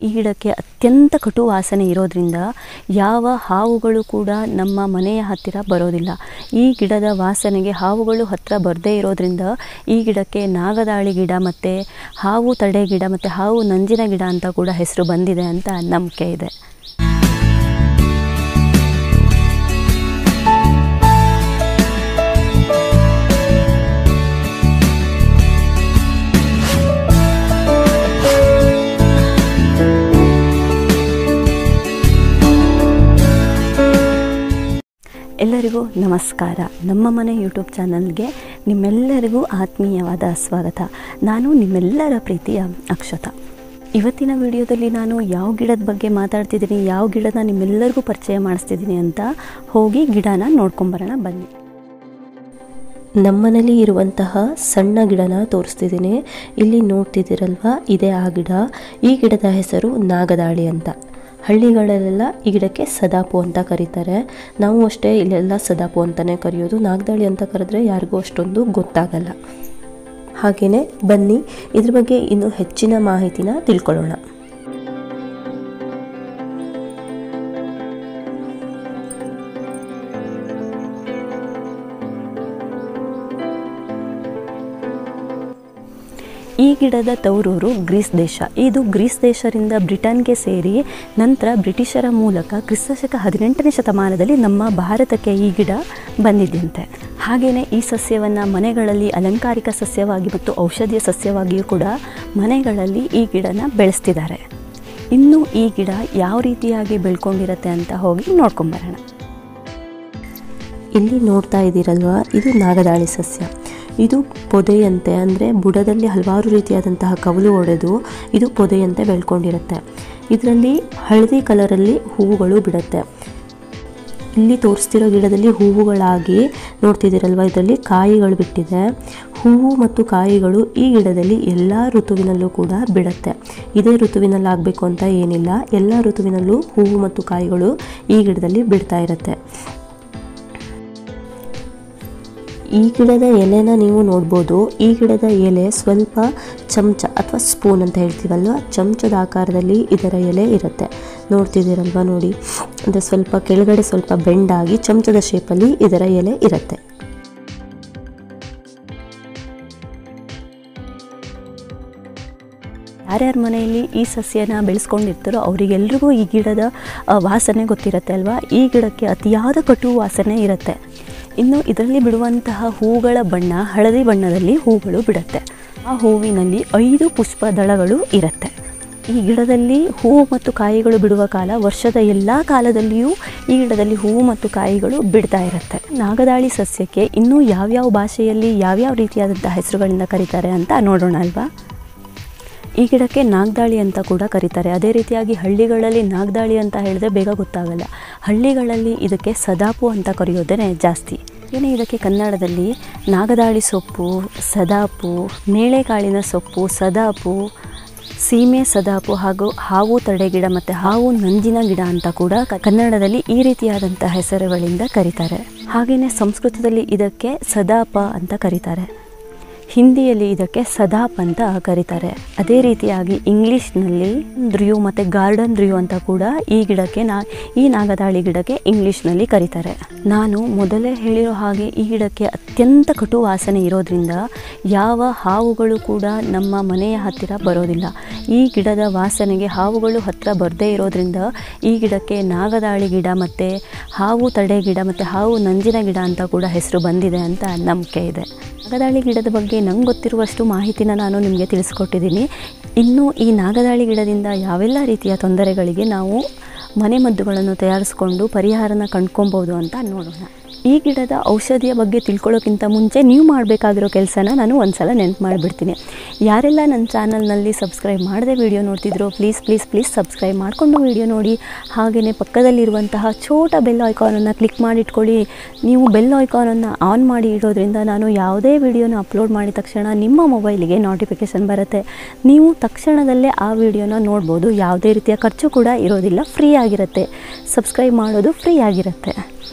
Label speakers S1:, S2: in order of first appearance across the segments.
S1: ಈ ಗಿಡಕ್ಕೆ ಅತ್ಯಂತ ಕಟು ವಾಸನೆ ಇರೋದ್ರಿಂದ ಯಾವ ಹಾವುಗಳು ಕೂಡ ನಮ್ಮ ಮನೆಯ ಹತ್ತಿರ ಬರೋದಿಲ್ಲ ಈ ಗಿಡದ ವಾಸನೆಗೆ ಹಾವುಗಳು ಹತ್ತಿರ ಬರದೇ ಇರೋದ್ರಿಂದ ಈ ಗಿಡಕ್ಕೆ ನಾಗದಾಳಿ ಗಿಡ ಮತ್ತು ಹಾವು ತಡೆ ಗಿಡ ಮತ್ತು ಹಾವು ನಂಜಿನ ಗಿಡ ಅಂತ ಕೂಡ ಹೆಸರು ಬಂದಿದೆ ಅಂತ ನಂಬಿಕೆ ಇದೆ ಎಲ್ಲರಿಗೂ ನಮಸ್ಕಾರ ನಮ್ಮ ಮನೆ ಯೂಟ್ಯೂಬ್ ಚಾನಲ್ಗೆ ನಿಮ್ಮೆಲ್ಲರಿಗೂ ಆತ್ಮೀಯವಾದ ಸ್ವಾಗತ ನಾನು ನಿಮ್ಮೆಲ್ಲರ ಪ್ರೀತಿಯ ಅಕ್ಷತಾ ಇವತ್ತಿನ ವಿಡಿಯೋದಲ್ಲಿ ನಾನು ಯಾವ ಗಿಡದ ಬಗ್ಗೆ ಮಾತಾಡ್ತಿದ್ದೀನಿ ಯಾವ ಗಿಡನ ನಿಮ್ಮೆಲ್ಲರಿಗೂ ಪರಿಚಯ ಮಾಡಿಸ್ತಿದ್ದೀನಿ ಅಂತ ಹೋಗಿ ಗಿಡನ ನೋಡ್ಕೊಂಬರೋಣ ಬನ್ನಿ ನಮ್ಮನೇಲಿ ಇರುವಂತಹ ಸಣ್ಣ ಗಿಡನ ತೋರಿಸ್ತಿದ್ದೀನಿ ಇಲ್ಲಿ ನೋಡ್ತಿದ್ದೀರಲ್ವಾ ಇದೇ ಆ ಗಿಡ ಈ ಗಿಡದ ಹೆಸರು ನಾಗದಾಳಿ ಅಂತ ಹಳ್ಳಿಗಳಲ್ಲೆಲ್ಲ ಈ ಗಿಡಕ್ಕೆ ಸದಾಪು ಅಂತ ಕರೀತಾರೆ ನಾವು ಅಷ್ಟೇ ಇಲ್ಲೆಲ್ಲ ಸದಾಪು ಅಂತಲೇ ಕರೆಯೋದು ನಾಗದಾಳಿ ಅಂತ ಕರೆದ್ರೆ ಯಾರಿಗೂ ಅಷ್ಟೊಂದು ಗೊತ್ತಾಗಲ್ಲ ಹಾಗೆಯೇ ಬನ್ನಿ ಇದ್ರ ಬಗ್ಗೆ ಇನ್ನು ಹೆಚ್ಚಿನ ಮಾಹಿತಿನ ತಿಳ್ಕೊಳ್ಳೋಣ ಈ ಗಿಡದ ತವರೂರು ಗ್ರೀಸ್ ದೇಶ ಇದು ಗ್ರೀಸ್ ದೇಶದಿಂದ ಬ್ರಿಟನ್ಗೆ ಸೇರಿ ನಂತರ ಬ್ರಿಟಿಷರ ಮೂಲಕ ಕ್ರಿಸ್ತಶಕ ಹದಿನೆಂಟನೇ ಶತಮಾನದಲ್ಲಿ ನಮ್ಮ ಭಾರತಕ್ಕೆ ಈ ಗಿಡ ಬಂದಿದ್ದಂತೆ ಹಾಗೆಯೇ ಈ ಸಸ್ಯವನ್ನು ಮನೆಗಳಲ್ಲಿ ಅಲಂಕಾರಿಕ ಸಸ್ಯವಾಗಿ ಮತ್ತು ಔಷಧೀಯ ಸಸ್ಯವಾಗಿಯೂ ಕೂಡ ಮನೆಗಳಲ್ಲಿ ಈ ಗಿಡನ ಬೆಳೆಸ್ತಿದ್ದಾರೆ ಇನ್ನು ಈ ಗಿಡ ಯಾವ ರೀತಿಯಾಗಿ ಬೆಳ್ಕೊಂಡಿರತ್ತೆ ಅಂತ ಹೋಗಿ ನೋಡ್ಕೊಂಬರೋಣ ಇಲ್ಲಿ ನೋಡ್ತಾ ಇದ್ದೀರಲ್ವಾ ಇದು ನಾಗದಾಳಿ ಸಸ್ಯ ಇದು ಪೊದೆಯಂತೆ ಅಂದರೆ ಬುಡದಲ್ಲಿ ಹಲವಾರು ರೀತಿಯಾದಂತಹ ಕವಲು ಒಡೆದು ಇದು ಪೊದೆಯಂತೆ ಬೆಳ್ಕೊಂಡಿರುತ್ತೆ ಇದರಲ್ಲಿ ಹಳದಿ ಕಲರಲ್ಲಿ ಹೂವುಗಳು ಬಿಡುತ್ತೆ ಇಲ್ಲಿ ತೋರಿಸ್ತಿರೋ ಗಿಡದಲ್ಲಿ ಹೂವುಗಳಾಗಿ ನೋಡ್ತಿದ್ದೀರಲ್ವ ಇದರಲ್ಲಿ ಕಾಯಿಗಳು ಬಿಟ್ಟಿದೆ ಹೂವು ಮತ್ತು ಕಾಯಿಗಳು ಈ ಗಿಡದಲ್ಲಿ ಎಲ್ಲ ಋತುವಿನಲ್ಲೂ ಕೂಡ ಬಿಡುತ್ತೆ ಇದೇ ಋತುವಿನಲ್ಲಿ ಆಗಬೇಕು ಅಂತ ಏನಿಲ್ಲ ಎಲ್ಲ ಋತುವಿನಲ್ಲೂ ಹೂವು ಮತ್ತು ಕಾಯಿಗಳು ಈ ಗಿಡದಲ್ಲಿ ಬಿಡ್ತಾ ಇರುತ್ತೆ ಈ ಗಿಡದ ಎಲೆನ ನೀವು ನೋಡ್ಬೋದು ಈ ಗಿಡದ ಎಲೆ ಸ್ವಲ್ಪ ಚಮಚ ಅಥವಾ ಸ್ಪೂನ್ ಅಂತ ಹೇಳ್ತೀವಲ್ವ ಚಮಚದ ಆಕಾರದಲ್ಲಿ ಇದರ ಎಲೆ ಇರುತ್ತೆ ನೋಡ್ತಿದ್ದೀರಲ್ವ ನೋಡಿ ಅಂದರೆ ಸ್ವಲ್ಪ ಕೆಳಗಡೆ ಸ್ವಲ್ಪ ಬೆಂಡಾಗಿ ಚಮಚದ ಶೇಪಲ್ಲಿ ಇದರ ಎಲೆ ಇರುತ್ತೆ ಯಾರ್ಯಾರ ಮನೆಯಲ್ಲಿ ಈ ಸಸ್ಯನ ಬೆಳೆಸ್ಕೊಂಡಿರ್ತಾರೋ ಅವರಿಗೆಲ್ರಿಗೂ ಈ ಗಿಡದ ಆ, ವಾಸನೆ ಗೊತ್ತಿರುತ್ತೆ ಅಲ್ವಾ ಈ ಗಿಡಕ್ಕೆ ಅತಿಯಾದ ಕಟು ವಾಸನೆ ಇರುತ್ತೆ ಇನ್ನು ಇದರಲ್ಲಿ ಬಿಡುವಂತಹ ಹೂಗಳ ಬಣ್ಣ ಹಳದಿ ಬಣ್ಣದಲ್ಲಿ ಹೂಗಳು ಬಿಡುತ್ತೆ ಆ ಹೂವಿನಲ್ಲಿ ಐದು ಪುಷ್ಪ ದಳಗಳು ಇರುತ್ತೆ ಈ ಗಿಡದಲ್ಲಿ ಹೂವು ಮತ್ತು ಕಾಯಿಗಳು ಬಿಡುವ ಕಾಲ ವರ್ಷದ ಎಲ್ಲ ಕಾಲದಲ್ಲಿಯೂ ಈ ಗಿಡದಲ್ಲಿ ಹೂವು ಮತ್ತು ಕಾಯಿಗಳು ಬಿಡ್ತಾ ಇರುತ್ತೆ ನಾಗದಾಳಿ ಸಸ್ಯಕ್ಕೆ ಇನ್ನೂ ಯಾವ್ಯಾವ ಭಾಷೆಯಲ್ಲಿ ಯಾವ್ಯಾವ ರೀತಿಯಾದಂಥ ಹೆಸರುಗಳಿಂದ ಕರೀತಾರೆ ಅಂತ ನೋಡೋಣ ಅಲ್ವಾ ಈ ಗಿಡಕ್ಕೆ ನಾಗದಾಳಿ ಅಂತ ಕೂಡ ಕರೀತಾರೆ ಅದೇ ರೀತಿಯಾಗಿ ಹಳ್ಳಿಗಳಲ್ಲಿ ನಾಗದಾಳಿ ಅಂತ ಹೇಳಿದ್ರೆ ಬೇಗ ಗೊತ್ತಾಗಲ್ಲ ಹಳ್ಳಿಗಳಲ್ಲಿ ಇದಕ್ಕೆ ಸದಾಪು ಅಂತ ಕರೆಯೋದೇ ಜಾಸ್ತಿ ಏನೇ ಇದಕ್ಕೆ ಕನ್ನಡದಲ್ಲಿ ನಾಗದಾಳಿ ಸೊಪ್ಪು ಸದಾಪು ನೇಳೆಕಾಳಿನ ಸೊಪ್ಪು ಸದಾಪು ಸೀಮೆ ಸದಾಪು ಹಾಗೂ ಹಾವು ತಡೆ ಗಿಡ ಮತ್ತು ಹಾವು ನಂಜಿನ ಗಿಡ ಅಂತ ಕೂಡ ಕ- ಕನ್ನಡದಲ್ಲಿ ಈ ರೀತಿಯಾದಂಥ ಹೆಸರುಗಳಿಂದ ಕರೀತಾರೆ ಹಾಗೆಯೇ ಸಂಸ್ಕೃತದಲ್ಲಿ ಇದಕ್ಕೆ ಸದಾಪ ಅಂತ ಕರೀತಾರೆ ಹಿಂದಿಯಲ್ಲಿ ಇದಕ್ಕೆ ಸದಾಪ್ ಅಂತ ಕರೀತಾರೆ ಅದೇ ರೀತಿಯಾಗಿ ಇಂಗ್ಲೀಷ್ನಲ್ಲಿ ದ್ರಿಯು ಮತ್ತು ಗಾರ್ಡನ್ ದ್ರಿಯು ಅಂತ ಕೂಡ ಈ ಗಿಡಕ್ಕೆ ನಾ ಈ ನಾಗದಾಳಿ ಗಿಡಕ್ಕೆ ಇಂಗ್ಲೀಷ್ನಲ್ಲಿ ಕರೀತಾರೆ ನಾನು ಮೊದಲೇ ಹೇಳಿರೋ ಹಾಗೆ ಈ ಗಿಡಕ್ಕೆ ಅತ್ಯಂತ ಕಟು ವಾಸನೆ ಇರೋದ್ರಿಂದ ಯಾವ ಹಾವುಗಳು ಕೂಡ ನಮ್ಮ ಮನೆಯ ಹತ್ತಿರ ಬರೋದಿಲ್ಲ ಈ ಗಿಡದ ವಾಸನೆಗೆ ಹಾವುಗಳು ಹತ್ತಿರ ಬರದೇ ಇರೋದ್ರಿಂದ ಈ ಗಿಡಕ್ಕೆ ನಾಗದಾಳಿ ಗಿಡ ಮತ್ತು ಹಾವು ತಡೆ ಗಿಡ ಮತ್ತು ಹಾವು ನಂಜಿನ ಗಿಡ ಅಂತ ಕೂಡ ಹೆಸರು ಬಂದಿದೆ ಅಂತ ನಂಬಿಕೆ ಇದೆ ನಾಗದಾಳಿ ಗಿಡದ ಬಗ್ಗೆ ನಂಗೆ ಗೊತ್ತಿರುವಷ್ಟು ಮಾಹಿತಿನ ನಾನು ನಿಮಗೆ ತಿಳಿಸ್ಕೊಟ್ಟಿದ್ದೀನಿ ಇನ್ನು ಈ ನಾಗದಾಳಿ ಗಿಡದಿಂದ ಯಾವೆಲ್ಲ ರೀತಿಯ ತೊಂದರೆಗಳಿಗೆ ನಾವು ಮನೆಮದ್ದುಗಳನ್ನು ತಯಾರಿಸ್ಕೊಂಡು ಪರಿಹಾರನ ಕಂಡ್ಕೊಬೋದು ಅಂತ ನೋಡೋಣ ಈ ಗಿಡದ ಔಷಧಿಯ ಬಗ್ಗೆ ತಿಳ್ಕೊಳ್ಳೋಕ್ಕಿಂತ ಮುಂಚೆ ನೀವು ಮಾಡಬೇಕಾಗಿರೋ ಕೆಲಸನ ನಾನು ಒಂದ್ಸಲ ನೆನಪು ಮಾಡಿಬಿಡ್ತೀನಿ ಯಾರೆಲ್ಲ ನನ್ನ ಚಾನಲ್ನಲ್ಲಿ ಸಬ್ಸ್ಕ್ರೈಬ್ ಮಾಡದೆ ವಿಡಿಯೋ ನೋಡ್ತಿದ್ರೋ ಪ್ಲೀಸ್ ಪ್ಲೀಸ್ ಪ್ಲೀಸ್ ಸಬ್ಸ್ಕ್ರೈಬ್ ಮಾಡಿಕೊಂಡು ವಿಡಿಯೋ ನೋಡಿ ಹಾಗೆಯೇ ಪಕ್ಕದಲ್ಲಿರುವಂತಹ ಛೋಟ ಬೆಲ್ ಐಕಾನನ್ನು ಕ್ಲಿಕ್ ಮಾಡಿಟ್ಕೊಳ್ಳಿ ನೀವು ಬೆಲ್ ಐಕಾನನ್ನು ಆನ್ ಮಾಡಿ ಇಡೋದ್ರಿಂದ ನಾನು ಯಾವುದೇ ವಿಡಿಯೋನ ಅಪ್ಲೋಡ್ ಮಾಡಿದ ತಕ್ಷಣ ನಿಮ್ಮ ಮೊಬೈಲಿಗೆ ನೋಟಿಫಿಕೇಷನ್ ಬರುತ್ತೆ ನೀವು ತಕ್ಷಣದಲ್ಲೇ ಆ ವಿಡಿಯೋನ ನೋಡ್ಬೋದು ಯಾವುದೇ ರೀತಿಯ ಖರ್ಚು ಕೂಡ ಇರೋದಿಲ್ಲ ಫ್ರೀ ಆಗಿರುತ್ತೆ ಸಬ್ಸ್ಕ್ರೈಬ್ ಮಾಡೋದು ಫ್ರೀ ಆಗಿರುತ್ತೆ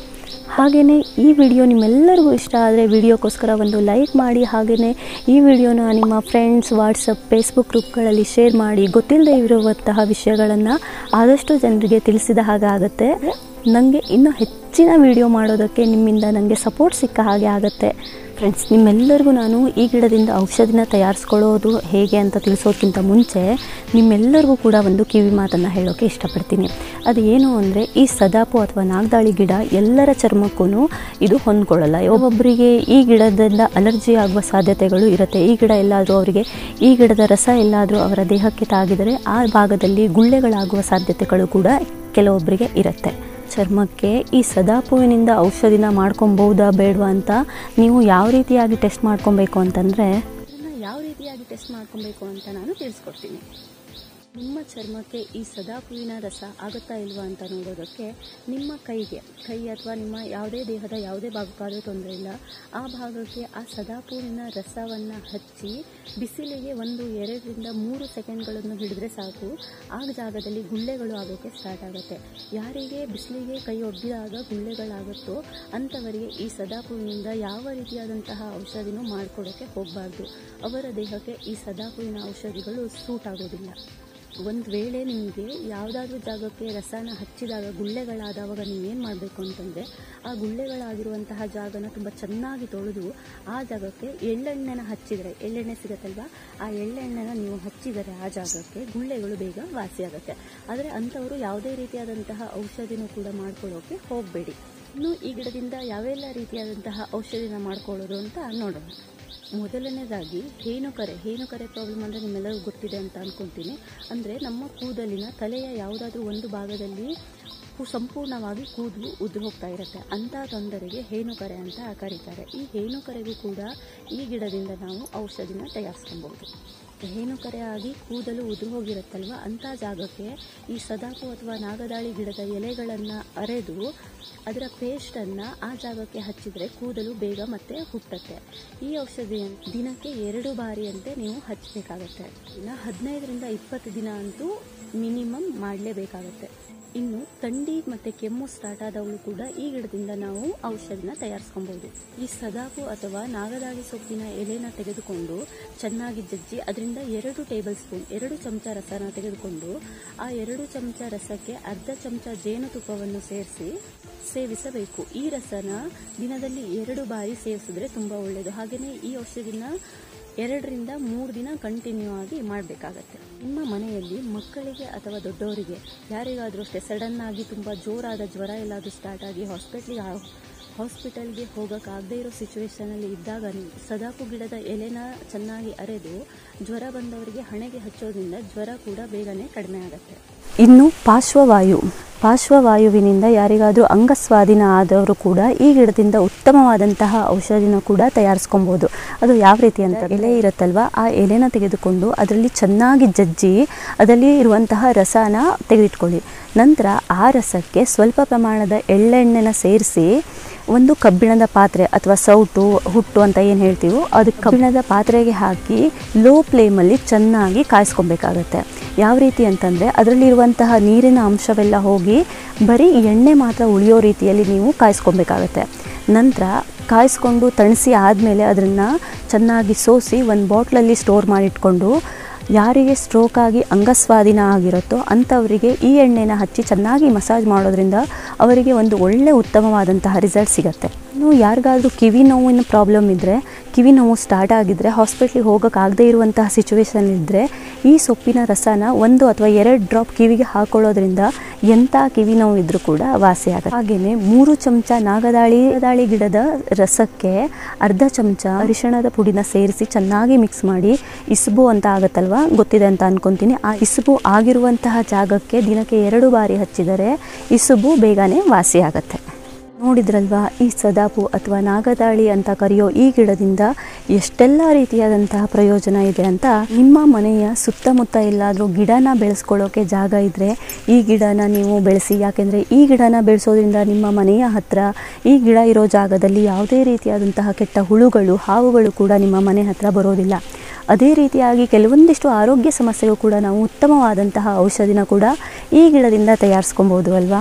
S1: ಹಾಗೆಯೇ ಈ ವಿಡಿಯೋ ನಿಮ್ಮೆಲ್ಲರಿಗೂ ಇಷ್ಟ ಆದರೆ ವಿಡಿಯೋಕ್ಕೋಸ್ಕರ ಒಂದು ಲೈಕ್ ಮಾಡಿ ಹಾಗೆಯೇ ಈ ವಿಡಿಯೋನ ನಿಮ್ಮ ಫ್ರೆಂಡ್ಸ್ ವಾಟ್ಸಪ್ ಫೇಸ್ಬುಕ್ ಗ್ರೂಪ್ಗಳಲ್ಲಿ ಶೇರ್ ಮಾಡಿ ಗೊತ್ತಿಲ್ಲದೆ ಇರುವಂತಹ ವಿಷಯಗಳನ್ನು ಆದಷ್ಟು ಜನರಿಗೆ ತಿಳಿಸಿದ ಹಾಗೆ ಆಗುತ್ತೆ ನನಗೆ ಇನ್ನೂ ಹೆಚ್ಚಿನ ವಿಡಿಯೋ ಮಾಡೋದಕ್ಕೆ ನಿಮ್ಮಿಂದ ನನಗೆ ಸಪೋರ್ಟ್ ಸಿಕ್ಕ ಹಾಗೆ ಆಗುತ್ತೆ ಫ್ರೆಂಡ್ಸ್ ನಿಮ್ಮೆಲ್ಲರಿಗೂ ನಾನು ಈ ಗಿಡದಿಂದ ಔಷಧಿನ ತಯಾರಿಸ್ಕೊಳ್ಳೋದು ಹೇಗೆ ಅಂತ ತಿಳಿಸೋದಕ್ಕಿಂತ ಮುಂಚೆ ನಿಮ್ಮೆಲ್ಲರಿಗೂ ಕೂಡ ಒಂದು ಕಿವಿ ಮಾತನ್ನು ಹೇಳೋಕ್ಕೆ ಇಷ್ಟಪಡ್ತೀನಿ ಅದು ಏನು ಅಂದರೆ ಈ ಸದಾಪು ಅಥವಾ ನಾಗದಾಳಿ ಗಿಡ ಎಲ್ಲರ ಚರ್ಮಕ್ಕೂ ಇದು ಹೊಂದ್ಕೊಳ್ಳಲ್ಲ ಒಬ್ಬೊಬ್ಬರಿಗೆ ಈ ಗಿಡದಿಂದ ಅಲರ್ಜಿ ಆಗುವ ಸಾಧ್ಯತೆಗಳು ಇರುತ್ತೆ ಈ ಗಿಡ ಎಲ್ಲಾದರೂ ಅವರಿಗೆ ಈ ಗಿಡದ ರಸ ಎಲ್ಲಾದರೂ ಅವರ ದೇಹಕ್ಕೆ ತಾಗಿದರೆ ಆ ಭಾಗದಲ್ಲಿ ಗುಳ್ಳೆಗಳಾಗುವ ಸಾಧ್ಯತೆಗಳು ಕೂಡ ಕೆಲವೊಬ್ಬರಿಗೆ ಇರುತ್ತೆ ಚರ್ಮಕ್ಕೆ ಈ ಸದಾಪುವಿನಿಂದ ಔಷಧಿನ ಮಾಡ್ಕೊಬಹುದಾ ಬೇಡವಾ ಅಂತ ನೀವು ಯಾವ ರೀತಿಯಾಗಿ ಟೆಸ್ಟ್ ಮಾಡ್ಕೊಬೇಕು ಅಂತಂದರೆ ಯಾವ ರೀತಿಯಾಗಿ ಟೆಸ್ಟ್ ಮಾಡ್ಕೊಬೇಕು ಅಂತ ನಾನು ತಿಳಿಸ್ಕೊಡ್ತೀನಿ ನಿಮ್ಮ ಚರ್ಮಕ್ಕೆ ಈ ಸದಾಪುವಿನ ರಸ ಆಗುತ್ತಾ ಇಲ್ವಾ ಅಂತ ನೋಡೋದಕ್ಕೆ ನಿಮ್ಮ ಕೈಗೆ ಕೈ ಅಥವಾ ನಿಮ್ಮ ಯಾವುದೇ ದೇಹದ ಯಾವುದೇ ಭಾಗಕ್ಕಾದರೂ ತೊಂದರೆ ಇಲ್ಲ ಆ ಭಾಗಕ್ಕೆ ಆ ಸದಾಪುವಿನ ರಸವನ್ನು ಹಚ್ಚಿ ಬಿಸಿಲಿಗೆ ಒಂದು ಎರಡರಿಂದ ಮೂರು ಸೆಕೆಂಡ್ಗಳನ್ನು ಹಿಡಿದ್ರೆ ಸಾಕು ಆ ಜಾಗದಲ್ಲಿ ಗುಳ್ಳೆಗಳು ಆಗೋಕ್ಕೆ ಸ್ಟಾರ್ಟ್ ಆಗುತ್ತೆ ಯಾರಿಗೆ ಬಿಸಿಲಿಗೆ ಕೈ ಒಡ್ಡಿದಾಗ ಗುಳ್ಳೆಗಳಾಗುತ್ತೋ ಅಂಥವರಿಗೆ ಈ ಸದಾಪುವಿನಿಂದ ಯಾವ ರೀತಿಯಾದಂತಹ ಔಷಧಿನೂ ಮಾಡಿಕೊಡೋಕ್ಕೆ ಹೋಗಬಾರ್ದು ಅವರ ದೇಹಕ್ಕೆ ಈ ಸದಾಪುವಿನ ಔಷಧಿಗಳು ಸೂಟ್ ಆಗೋದಿಲ್ಲ ಒಂದು ವೇಳೆ ನಿಮಗೆ ಯಾವುದಾದ್ರೂ ಜಾಗಕ್ಕೆ ರಸನ ಹಚ್ಚಿದಾಗ ಗುಳ್ಳೆಗಳಾದವಾಗ ನೀವೇನು ಮಾಡಬೇಕು ಅಂತಂದರೆ ಆ ಗುಳ್ಳೆಗಳಾಗಿರುವಂತಹ ಜಾಗನ ತುಂಬ ಚೆನ್ನಾಗಿ ತೊಳೆದು ಆ ಜಾಗಕ್ಕೆ ಎಳ್ಳೆಣ್ಣೆನ ಹಚ್ಚಿದರೆ ಎಳ್ಳೆಣ್ಣೆ ಸಿಗತ್ತಲ್ವಾ ಆ ಎಳ್ಳೆಣ್ಣೆನ ನೀವು ಹಚ್ಚಿದರೆ ಆ ಜಾಗಕ್ಕೆ ಗುಳ್ಳೆಗಳು ಬೇಗ ವಾಸಿಯಾಗುತ್ತೆ ಆದರೆ ಅಂಥವರು ಯಾವುದೇ ರೀತಿಯಾದಂತಹ ಔಷಧಿನೂ ಕೂಡ ಮಾಡ್ಕೊಳ್ಳೋಕೆ ಹೋಗಬೇಡಿ ಇನ್ನು ಈ ಗಿಡದಿಂದ ಯಾವೆಲ್ಲ ರೀತಿಯಾದಂತಹ ಔಷಧಿನ ಮಾಡ್ಕೊಳ್ಳೋದು ಅಂತ ನೋಡೋಣ ಮೊದಲನೇದಾಗಿ ಹೇನುಕರೆ ಹೇನುಕರೆ ಪ್ರಾಬ್ಲಮ್ ಅಂದರೆ ನಿಮ್ಮೆಲ್ಲರಿಗೂ ಗೊತ್ತಿದೆ ಅಂತ ಅಂದ್ಕೊತೀನಿ ಅಂದರೆ ನಮ್ಮ ಕೂದಲಿನ ತಲೆಯ ಯಾವುದಾದ್ರೂ ಒಂದು ಭಾಗದಲ್ಲಿ ಕು- ಸಂಪೂರ್ಣವಾಗಿ ಕೂದಲು ಉದ್ದು ಹೋಗ್ತಾ ಇರುತ್ತೆ ಅಂಥ ತೊಂದರೆಗೆ ಹೇನುಕರೆ ಅಂತ ಕರೀತಾರೆ ಈ ಹೇನುಕರೆಗೂ ಕೂಡ ಈ ಗಿಡದಿಂದ ನಾವು ಔಷಧಿನ ತಯಾರಿಸ್ಕೊಬೋದು ಹೇನುಕರೆ ಆಗಿ ಕೂದಲು ಉದುರು ಹೋಗಿರುತ್ತಲ್ವ ಅಂಥ ಜಾಗಕ್ಕೆ ಈ ಸದಾಕು ಅಥವಾ ನಾಗದಾಳಿ ಗಿಡದ ಎಲೆಗಳನ್ನು ಅರೆದು ಅದರ ಪೇಸ್ಟನ್ನು ಆ ಜಾಗಕ್ಕೆ ಹಚ್ಚಿದರೆ ಕೂದಲು ಬೇಗ ಮತ್ತೆ ಹುಟ್ಟುತ್ತೆ ಈ ಔಷಧಿ ದಿನಕ್ಕೆ ಎರಡು ಬಾರಿಯಂತೆ ನೀವು ಹಚ್ಚಬೇಕಾಗತ್ತೆ ಇನ್ನು ಹದಿನೈದರಿಂದ ಇಪ್ಪತ್ತು ದಿನ ಅಂತೂ ಮಿನಿಮಮ್ ಮಾಡಲೇಬೇಕಾಗತ್ತೆ ಇನ್ನು ಥಂಡಿ ಮತ್ತು ಕೆಮ್ಮು ಸ್ಟಾರ್ಟ್ ಆದವಳು ಕೂಡ ಈ ಗಿಡದಿಂದ ನಾವು ಔಷಧಿನ ತಯಾರಿಸ್ಕೊಬೋದು ಈ ಸದಾಕು ಅಥವಾ ನಾಗದಾಳಿ ಸೊಪ್ಪಿನ ಎಲೆನ ತೆಗೆದುಕೊಂಡು ಚೆನ್ನಾಗಿ ಜಜ್ಜಿ ಅದರಿಂದ ಎರಡು ಟೇಬಲ್ ಸ್ಪೂನ್ ಎರಡು ಚಮಚ ರಸನ ತೆಗೆದುಕೊಂಡು ಆ ಎರಡು ಚಮಚ ರಸಕ್ಕೆ ಅರ್ಧ ಚಮಚ ಜೇನುತುಪ್ಪವನ್ನು ಸೇರಿಸಿ ಸೇವಿಸಬೇಕು ಈ ರಸನ ದಿನದಲ್ಲಿ ಎರಡು ಬಾರಿ ಸೇವಿಸಿದ್ರೆ ತುಂಬ ಒಳ್ಳೆಯದು ಹಾಗೆಯೇ ಈ ಔಷಧಿನ ಎರಡರಿಂದ ಮೂರು ದಿನ ಕಂಟಿನ್ಯೂ ಆಗಿ ಮಾಡಬೇಕಾಗತ್ತೆ ನಿಮ್ಮ ಮನೆಯಲ್ಲಿ ಮಕ್ಕಳಿಗೆ ಅಥವಾ ದೊಡ್ಡವರಿಗೆ ಯಾರಿಗಾದರೂ ಅಷ್ಟೇ ಸಡನ್ ಆಗಿ ತುಂಬ ಜೋರಾದ ಜ್ವರ ಎಲ್ಲಾದರೂ ಸ್ಟಾರ್ಟ್ ಆಗಿ ಹಾಸ್ಪಿಟ್ಲಿಗೆ ಹಾಸ್ಪಿಟಲ್ಗೆ ಹೋಗೋಕ್ಕಾಗದೇ ಇರೋ ಸಿಚುವೇಶನಲ್ಲಿ ಇದ್ದಾಗ ನೀವು ಸದಾಕು ಗಿಡದ ಎಲೆನ ಚೆನ್ನಾಗಿ ಅರೆದು ಜ್ವರ ಬಂದವರಿಗೆ ಹಣೆಗೆ ಹಚ್ಚೋದ್ರಿಂದ ಜ್ವರ ಕೂಡ ಬೇಗನೆ ಕಡಿಮೆ ಆಗುತ್ತೆ ಇನ್ನು ಪಾರ್ಶ್ವವಾಯು ಪಾರ್ಶ್ವವಾಯುವಿನಿಂದ ಯಾರಿಗಾದರೂ ಅಂಗಸ್ವಾಧೀನ ಆದವರು ಕೂಡ ಈ ಗಿಡದಿಂದ ಉತ್ತಮವಾದಂತಹ ಔಷಧಿನ ಕೂಡ ತಯಾರಿಸ್ಕೊಬೋದು ಅದು ಯಾವ ರೀತಿ ಅಂತ ಎಲೆ ಇರುತ್ತಲ್ವ ಆ ಎಲೆನ ತೆಗೆದುಕೊಂಡು ಅದರಲ್ಲಿ ಚೆನ್ನಾಗಿ ಜಜ್ಜಿ ಅದರಲ್ಲಿ ಇರುವಂತಹ ರಸನ ತೆಗೆದಿಟ್ಕೊಳ್ಳಿ ನಂತರ ಆ ರಸಕ್ಕೆ ಸ್ವಲ್ಪ ಪ್ರಮಾಣದ ಎಳ್ಳೆಣ್ಣೆನ ಸೇರಿಸಿ ಒಂದು ಕಬ್ಬಿಣದ ಪಾತ್ರೆ ಅಥವಾ ಸೌಟು ಹುಟ್ಟು ಅಂತ ಏನು ಹೇಳ್ತೀವೋ ಅದು ಕಬ್ಬಿಣದ ಪಾತ್ರೆಗೆ ಹಾಕಿ ಲೋ ಫ್ಲೇಮಲ್ಲಿ ಚೆನ್ನಾಗಿ ಕಾಯಿಸ್ಕೊಬೇಕಾಗತ್ತೆ ಯಾವ ರೀತಿ ಅಂತಂದರೆ ಅದರಲ್ಲಿರುವಂತಹ ನೀರಿನ ಅಂಶವೆಲ್ಲ ಹೋಗಿ ಬರೀ ಎಣ್ಣೆ ಮಾತ್ರ ಉಳಿಯೋ ರೀತಿಯಲ್ಲಿ ನೀವು ಕಾಯಿಸ್ಕೊಬೇಕಾಗತ್ತೆ ನಂತರ ಕಾಯಿಸ್ಕೊಂಡು ತಣಿಸಿ ಆದಮೇಲೆ ಅದನ್ನು ಚೆನ್ನಾಗಿ ಸೋಸಿ ಒಂದು ಬಾಟ್ಲಲ್ಲಿ ಸ್ಟೋರ್ ಮಾಡಿಟ್ಕೊಂಡು ಯಾರಿಗೆ ಸ್ಟ್ರೋಕ್ ಆಗಿ ಅಂಗಸ್ವಾಧೀನ ಆಗಿರುತ್ತೋ ಅಂಥವರಿಗೆ ಈ ಎಣ್ಣೆನ ಹಚ್ಚಿ ಚೆನ್ನಾಗಿ ಮಸಾಜ್ ಮಾಡೋದ್ರಿಂದ ಅವರಿಗೆ ಒಂದು ಒಳ್ಳೆ ಉತ್ತಮವಾದಂತಹ ರಿಸಲ್ಟ್ ಸಿಗುತ್ತೆ ಇನ್ನು ಯಾರಿಗಾದ್ರೂ ಕಿವಿ ನೋವಿನ ಪ್ರಾಬ್ಲಮ್ ಇದ್ದರೆ ಕಿವಿ ನೋವು ಸ್ಟಾರ್ಟ್ ಆಗಿದ್ದರೆ ಹಾಸ್ಪಿಟ್ಲಿಗೆ ಹೋಗೋಕ್ಕಾಗದೇ ಇರುವಂತಹ ಸಿಚುವೇಶನ್ ಇದ್ದರೆ ಈ ಸೊಪ್ಪಿನ ರಸನ ಒಂದು ಅಥವಾ ಎರಡು ಡ್ರಾಪ್ ಕಿವಿಗೆ ಹಾಕೊಳ್ಳೋದ್ರಿಂದ ಎಂಥ ಕಿವಿ ನೋವು ಇದ್ದರೂ ಕೂಡ ವಾಸಿ ಆಗುತ್ತೆ ಹಾಗೆಯೇ ಮೂರು ಚಮಚ ನಾಗದಾಳಿ ನಾಗದಾಳಿ ಗಿಡದ ರಸಕ್ಕೆ ಅರ್ಧ ಚಮಚ ಅರಿಶಿಣದ ಪುಡಿನ ಸೇರಿಸಿ ಚೆನ್ನಾಗಿ ಮಿಕ್ಸ್ ಮಾಡಿ ಇಸುಬು ಅಂತ ಆಗುತ್ತಲ್ವಾ ಗೊತ್ತಿದೆ ಅಂತ ಅನ್ಕೊಂತೀನಿ ಆ ಇಸುಬು ಆಗಿರುವಂತಹ ಜಾಗಕ್ಕೆ ದಿನಕ್ಕೆ ಎರಡು ಬಾರಿ ಹಚ್ಚಿದರೆ ಇಸುಬು ಬೇಗನೆ ವಾಸಿ ಆಗುತ್ತೆ ನೋಡಿದ್ರಲ್ವಾ ಈ ಸದಾಪು ಅಥವಾ ನಾಗದಾಳಿ ಅಂತ ಕರೆಯೋ ಈ ಗಿಡದಿಂದ ಎಷ್ಟೆಲ್ಲ ರೀತಿಯಾದಂತಹ ಪ್ರಯೋಜನ ಇದೆ ಅಂತ ನಿಮ್ಮ ಮನೆಯ ಸುತ್ತಮುತ್ತ ಎಲ್ಲಾದರೂ ಗಿಡನ ಬೆಳೆಸ್ಕೊಳ್ಳೋಕೆ ಜಾಗ ಇದ್ದರೆ ಈ ಗಿಡನ ನೀವು ಬೆಳೆಸಿ ಯಾಕೆಂದರೆ ಈ ಗಿಡನ ಬೆಳೆಸೋದ್ರಿಂದ ನಿಮ್ಮ ಮನೆಯ ಹತ್ರ ಈ ಗಿಡ ಇರೋ ಜಾಗದಲ್ಲಿ ಯಾವುದೇ ರೀತಿಯಾದಂತಹ ಕೆಟ್ಟ ಹುಳುಗಳು ಹಾವುಗಳು ಕೂಡ ನಿಮ್ಮ ಮನೆ ಹತ್ರ ಬರೋದಿಲ್ಲ ಅದೇ ರೀತಿಯಾಗಿ ಕೆಲವೊಂದಿಷ್ಟು ಆರೋಗ್ಯ ಸಮಸ್ಯೆಗೂ ಕೂಡ ನಾವು ಉತ್ತಮವಾದಂತಹ ಔಷಧಿನ ಕೂಡ ಈ ಗಿಡದಿಂದ ತಯಾರಿಸ್ಕೊಬೋದು ಅಲ್ವಾ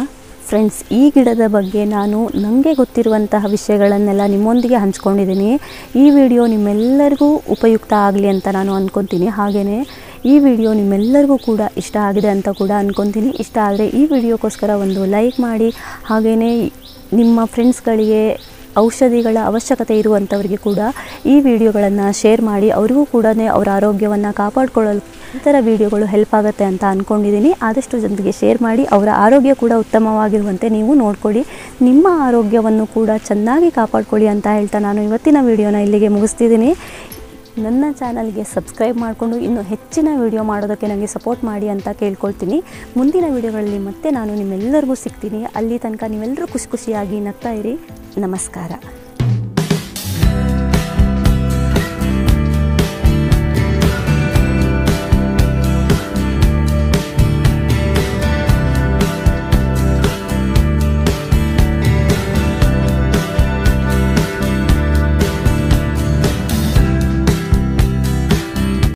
S1: ಫ್ರೆಂಡ್ಸ್ ಈ ಗಿಡದ ಬಗ್ಗೆ ನಾನು ನನಗೆ ಗೊತ್ತಿರುವಂತಹ ವಿಷಯಗಳನ್ನೆಲ್ಲ ನಿಮ್ಮೊಂದಿಗೆ ಹಂಚ್ಕೊಂಡಿದ್ದೀನಿ ಈ ವಿಡಿಯೋ ನಿಮ್ಮೆಲ್ಲರಿಗೂ ಉಪಯುಕ್ತ ಆಗಲಿ ಅಂತ ನಾನು ಅಂದ್ಕೊತೀನಿ ಹಾಗೆಯೇ ಈ ವಿಡಿಯೋ ನಿಮ್ಮೆಲ್ಲರಿಗೂ ಕೂಡ ಇಷ್ಟ ಆಗಿದೆ ಅಂತ ಕೂಡ ಅಂದ್ಕೊತೀನಿ ಇಷ್ಟ ಆದರೆ ಈ ವಿಡಿಯೋಕ್ಕೋಸ್ಕರ ಒಂದು ಲೈಕ್ ಮಾಡಿ ಹಾಗೆಯೇ ನಿಮ್ಮ ಫ್ರೆಂಡ್ಸ್ಗಳಿಗೆ ಔಷಧಿಗಳ ಅವಶ್ಯಕತೆ ಇರುವಂಥವರಿಗೆ ಕೂಡ ಈ ವಿಡಿಯೋಗಳನ್ನು ಶೇರ್ ಮಾಡಿ ಅವರಿಗೂ ಕೂಡ ಅವರ ಆರೋಗ್ಯವನ್ನು ಕಾಪಾಡಿಕೊಳ್ಳಲು ಈ ಥರ ವಿಡಿಯೋಗಳು ಹೆಲ್ಪ್ ಆಗುತ್ತೆ ಅಂತ ಅಂದ್ಕೊಂಡಿದ್ದೀನಿ ಆದಷ್ಟು ಜನರಿಗೆ ಶೇರ್ ಮಾಡಿ ಅವರ ಆರೋಗ್ಯ ಕೂಡ ಉತ್ತಮವಾಗಿರುವಂತೆ ನೀವು ನೋಡ್ಕೊಳ್ಳಿ ನಿಮ್ಮ ಆರೋಗ್ಯವನ್ನು ಕೂಡ ಚೆನ್ನಾಗಿ ಕಾಪಾಡ್ಕೊಳ್ಳಿ ಅಂತ ಹೇಳ್ತಾ ನಾನು ಇವತ್ತಿನ ವಿಡಿಯೋನ ಇಲ್ಲಿಗೆ ಮುಗಿಸ್ತಿದ್ದೀನಿ ನನ್ನ ಚಾನಲ್ಗೆ ಸಬ್ಸ್ಕ್ರೈಬ್ ಮಾಡಿಕೊಂಡು ಇನ್ನೂ ಹೆಚ್ಚಿನ ವಿಡಿಯೋ ಮಾಡೋದಕ್ಕೆ ನನಗೆ ಸಪೋರ್ಟ್ ಮಾಡಿ ಅಂತ ಕೇಳ್ಕೊಳ್ತೀನಿ ಮುಂದಿನ ವಿಡಿಯೋಗಳಲ್ಲಿ ಮತ್ತೆ ನಾನು ನಿಮ್ಮೆಲ್ಲರಿಗೂ ಸಿಗ್ತೀನಿ ಅಲ್ಲಿ ತನಕ ನೀವೆಲ್ಲರೂ ಖುಷಿ ಖುಷಿಯಾಗಿ ನಗ್ತಾ ಇರಿ ನಮಸ್ಕಾರ